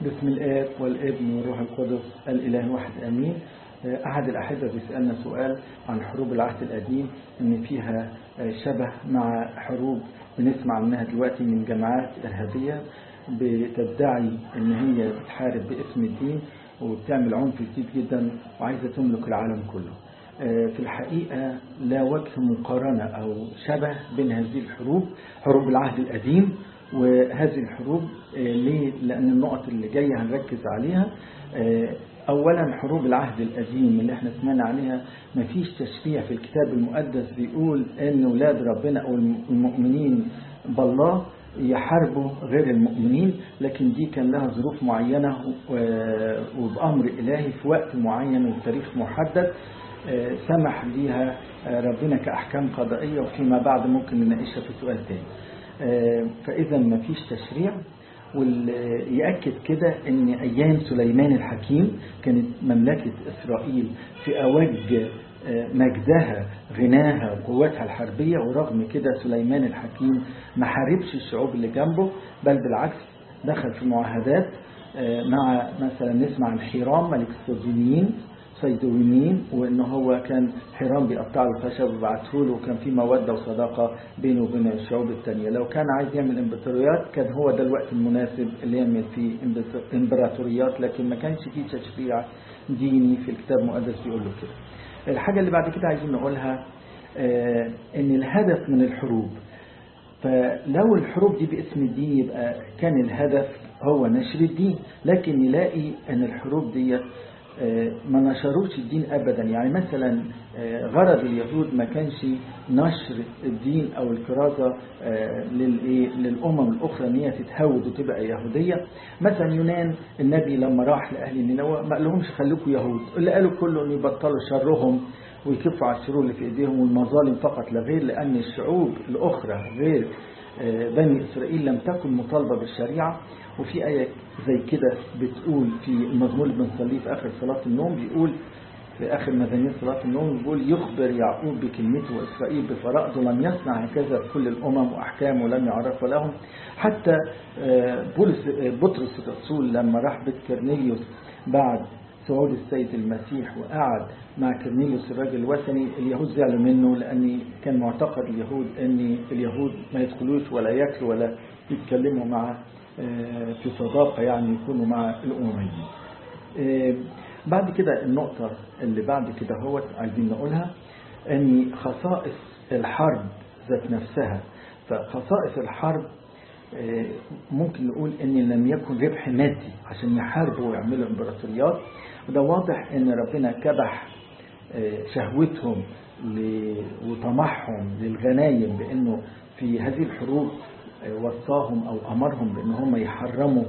بسم الآب والابن والروح القدس الإله واحد أمين أحد الأحبة بيسألنا سؤال عن حروب العهد القديم إن فيها شبه مع حروب بنسمع عنها دلوقتي من جماعات إرهابية بتدعي إن هي بتحارب باسم الدين وبتعمل عنف شديد جدا وعايزة تملك العالم كله في الحقيقة لا وجه مقارنة أو شبه بين هذه الحروب حروب العهد القديم وهذه الحروب ليه؟ لأن النقط اللي جاية هنركز عليها أولا حروب العهد القديم اللي احنا سمعنا عليها مفيش تشريع في الكتاب المقدس بيقول ان ولاد ربنا أو المؤمنين بالله يحاربوا غير المؤمنين لكن دي كان لها ظروف معينة وبأمر إلهي في وقت معين وتاريخ محدد سمح ليها ربنا كأحكام قضائية وفيما بعد ممكن نناقشها في سؤال تاني فإذا ما فيش تشريع واللي كده ان ايام سليمان الحكيم كانت مملكة اسرائيل في اوج مجدها غناها وقوتها الحربية ورغم كده سليمان الحكيم ما حاربش الشعوب اللي جنبه بل بالعكس دخل في معاهدات مع مثلا نسمع عن حيرام ملك الصدينيين صيدويين وان هو كان حرام بيقطع له خشب وبعته له وكان في موده وصداقه بينه وبين الشعوب الثانيه لو كان عايز يعمل امبراطوريات كان هو ده الوقت المناسب اللي يعمل فيه امبراطوريات لكن ما كانش فيه تشريع ديني في الكتاب المقدس بيقول له كده الحاجه اللي بعد كده عايزين نقولها آه ان الهدف من الحروب فلو الحروب دي باسم الدين يبقى كان الهدف هو نشر الدين لكن نلاقي ان الحروب ديت ما نشروش الدين أبدا يعني مثلا غرض اليهود ما كانش نشر الدين أو الكرازة للأمم الأخرى أن هي تتهود وتبقى يهودية مثلا يونان النبي لما راح لأهل نينوى ما قالهمش خليكم يهود اللي قالوا كله أن يبطلوا شرهم ويكفوا على الشرور اللي في إيديهم والمظالم فقط لا غير لأن الشعوب الأخرى غير بني إسرائيل لم تكن مطالبة بالشريعة وفي آية زي كده بتقول في المزمور اللي بنصليه في آخر صلاة النوم بيقول في آخر مزامير صلاة النوم بيقول يخبر يعقوب بكلمته وإسرائيل بفرائضه لم يصنع هكذا كل الأمم وأحكامه لم يعرف لهم حتى بولس بطرس الرسول لما راح بيت كرنيليوس بعد صعود السيد المسيح وقعد مع كرنيليوس الراجل الوثني اليهود زعلوا منه لأن كان معتقد اليهود أن اليهود ما يدخلوش ولا ياكلوا ولا يتكلموا مع في صداقة يعني يكونوا مع الأمميين بعد كده النقطة اللي بعد كده هو عايزين نقولها أن خصائص الحرب ذات نفسها فخصائص الحرب ممكن نقول أن لم يكن ربح مادي عشان يحاربوا ويعملوا امبراطوريات وده واضح أن ربنا كبح شهوتهم وطمعهم للغنايم بأنه في هذه الحروب وصاهم أو أمرهم بأن هم يحرموا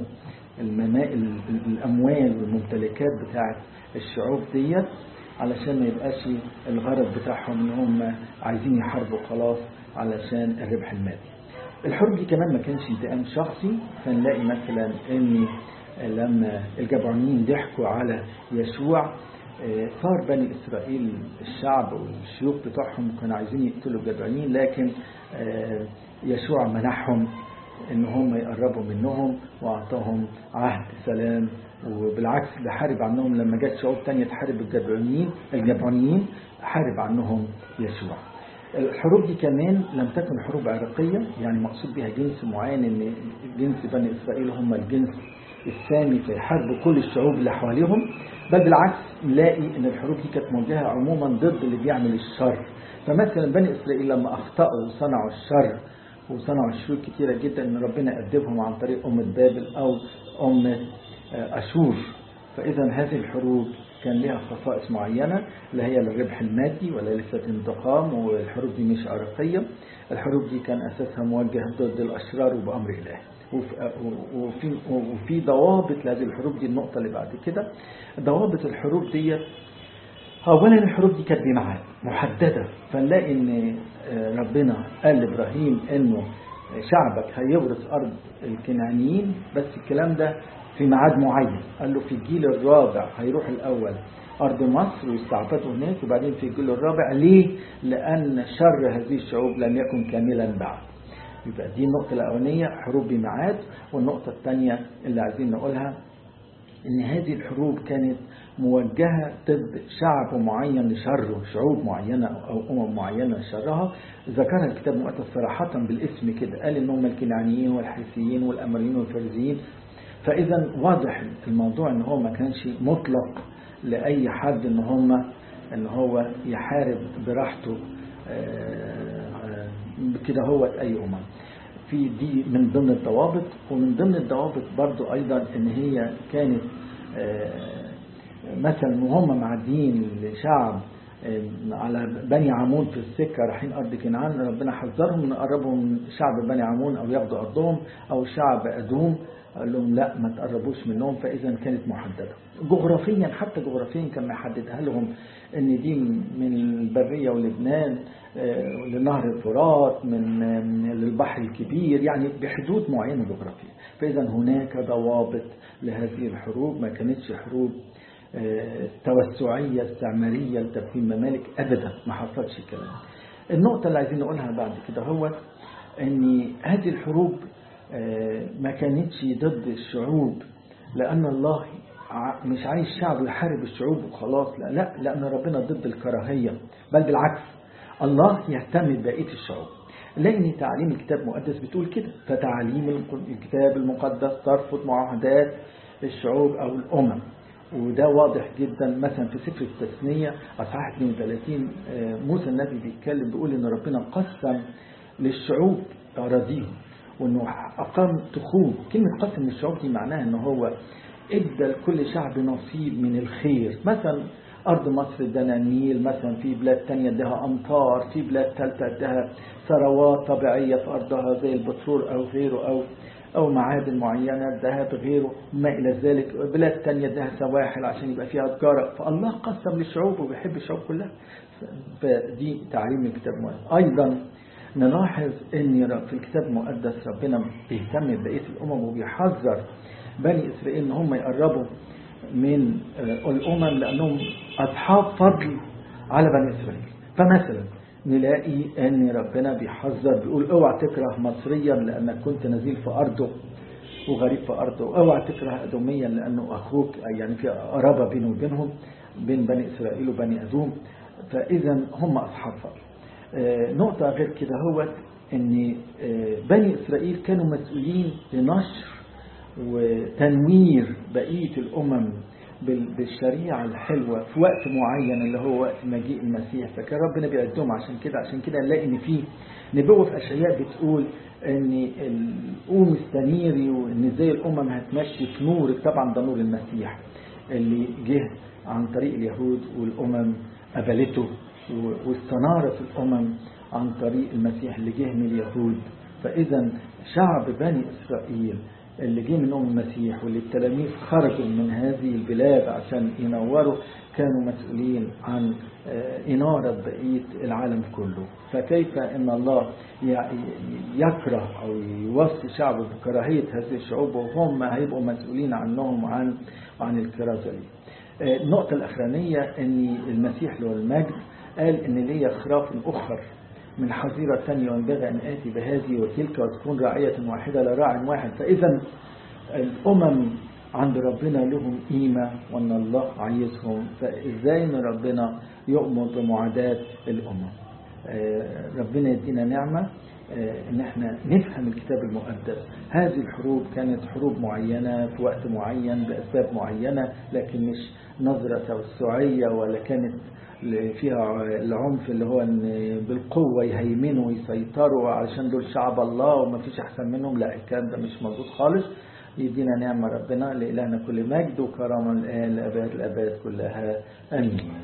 الأموال والممتلكات بتاعة الشعوب ديت علشان ما يبقاش الغرض بتاعهم ان هم عايزين يحاربوا خلاص علشان الربح المادي الحرب دي كمان ما كانش انتقام شخصي فنلاقي مثلا ان لما الجبعونيين ضحكوا على يشوع صار بني إسرائيل الشعب والشيوخ بتوعهم كانوا عايزين يقتلوا الجبعونيين لكن يشوع منحهم ان هم يقربوا منهم واعطاهم عهد سلام وبالعكس ده حارب عنهم لما جت شعوب تانية تحارب الجبعونيين الجبعونيين حارب عنهم يشوع الحروب دي كمان لم تكن حروب عرقية يعني مقصود بها جنس معين ان جنس بني اسرائيل هم الجنس السامي فيحاربوا كل الشعوب اللي حواليهم بل بالعكس نلاقي ان الحروب دي كانت موجهة عموما ضد اللي بيعمل الشر فمثلا بني اسرائيل لما اخطأوا وصنعوا الشر وصنعوا الشرور كتيرة جدا ان ربنا أدبهم عن طريق أمة بابل أو أمة أشور فإذا هذه الحروب كان لها خصائص معينة لا هي الربح المادي ولا ليست انتقام والحروب دي مش عرقية الحروب دي كان أساسها موجه ضد الأشرار وبأمر إله وفي, وفي ضوابط لهذه الحروب دي النقطة اللي بعد كده ضوابط الحروب ديت أولا الحروب دي كانت بميعاد محددة فنلاقي إن ربنا قال لإبراهيم إنه شعبك هيورث أرض الكنعانيين بس الكلام ده في ميعاد معين قال له في الجيل الرابع هيروح الأول أرض مصر ويستعبدوا هناك وبعدين في الجيل الرابع ليه؟ لأن شر هذه الشعوب لم يكن كاملا بعد يبقى دي النقطة الأولانية حروب بميعاد والنقطة الثانية اللي عايزين نقولها ان هذه الحروب كانت موجهة ضد شعب معين لشره شعوب معينة أو أمم معينة لشرها ذكرها الكتاب المقدس صراحة بالاسم كده قال إنهم الكنعانيين والحيثيين والأمريين والفرزيين فإذا واضح الموضوع إن هو ما كانش مطلق لأي حد إن هم إن هو يحارب براحته كده هو أي أمم في دي من ضمن الضوابط ومن ضمن الضوابط برضو أيضا إن هي كانت مثلا وهم معديين لشعب على بني عمون في السكة رايحين أرض كنعان ربنا حذرهم من قربهم من شعب بني عمون أو ياخدوا أرضهم أو شعب أدوم قال لهم لا ما تقربوش منهم فإذا كانت محددة جغرافيا حتى جغرافيا كان محددها لهم ان دي من البرية ولبنان لنهر الفرات من للبحر الكبير يعني بحدود معينة جغرافية فإذا هناك ضوابط لهذه الحروب ما كانتش حروب توسعية استعمارية لتكوين ممالك أبدا ما حصلش الكلام النقطة اللي عايزين نقولها بعد كده هو ان هذه الحروب ما كانتش ضد الشعوب لأن الله مش عايز شعب يحارب الشعوب وخلاص لا لا لأن ربنا ضد الكراهية بل بالعكس الله يهتم ببقية الشعوب لأن تعليم الكتاب المقدس بتقول كده فتعليم الكتاب المقدس ترفض معاهدات الشعوب أو الأمم وده واضح جدا مثلا في سفر التثنية أصحاح 32 موسى النبي بيتكلم بيقول إن ربنا قسم للشعوب أراضيهم وإنه أقام تخوم كلمة قسم للشعوب دي معناها إن هو ادى لكل شعب نصيب من الخير مثلا أرض مصر ادانا النيل مثلا في بلاد تانية اداها أمطار في بلاد ثالثة اداها ثروات طبيعية في أرضها زي البترول أو غيره أو أو معادن معينة ذهب غيره ما إلى ذلك بلاد تانية اداها سواحل عشان يبقى فيها تجارة فالله قسم للشعوب وبيحب الشعوب كلها فدي تعليم الكتاب المقدس أيضا نلاحظ ان في الكتاب المقدس ربنا بيهتم ببقية الأمم وبيحذر بني إسرائيل ان هم يقربوا من الأمم لأنهم أصحاب فضل على بني إسرائيل فمثلا نلاقي أن ربنا بيحذر بيقول اوعى تكره مصريا لأنك كنت نزيل في أرضه وغريب في أرضه اوعى تكره أدوميا لأنه أخوك يعني في قرابة بينه وبينهم بين بني إسرائيل وبني أدوم فإذا هم أصحاب فضل نقطة غير كده هو أن بني إسرائيل كانوا مسؤولين لنشر وتنوير بقية الأمم بالشريعة الحلوة في وقت معين اللي هو وقت مجيء المسيح فكان ربنا بيقدم عشان كده عشان كده نلاقي ان في نبوة في أشياء بتقول ان القوم السنيري وان ازاي الأمم هتمشي في نور طبعا ده نور المسيح اللي جه عن طريق اليهود والأمم قبلته واستنار في الأمم عن طريق المسيح اللي جه من اليهود فإذا شعب بني إسرائيل اللي جه منهم المسيح واللي التلاميذ خرجوا من هذه البلاد عشان ينوروا كانوا مسؤولين عن إنارة بقية العالم كله فكيف أن الله يكره أو يوصي شعبه بكراهية هذه الشعوب وهم هيبقوا مسؤولين عنهم وعن عن الكرازة دي النقطة الأخرانية أن المسيح له المجد قال أن لي خراف أخر من حظيرة ثانية وينبغي أن آتي بهذه وتلك وتكون راعية واحدة لراع واحد فإذا الأمم عند ربنا لهم قيمة وأن الله عايزهم فإزاي أن ربنا يؤمر بمعاداة الأمم ربنا يدينا نعمة ان احنا نفهم الكتاب المقدس هذه الحروب كانت حروب معينة في وقت معين بأسباب معينة لكن مش نظرة توسعية ولا كانت فيها العنف اللي هو ان بالقوة يهيمنوا ويسيطروا علشان دول شعب الله وما فيش احسن منهم لا الكلام ده مش موجود خالص يدينا نعمة ربنا لإلهنا كل مجد وكرامة الآن لأباد الأباد كلها آمين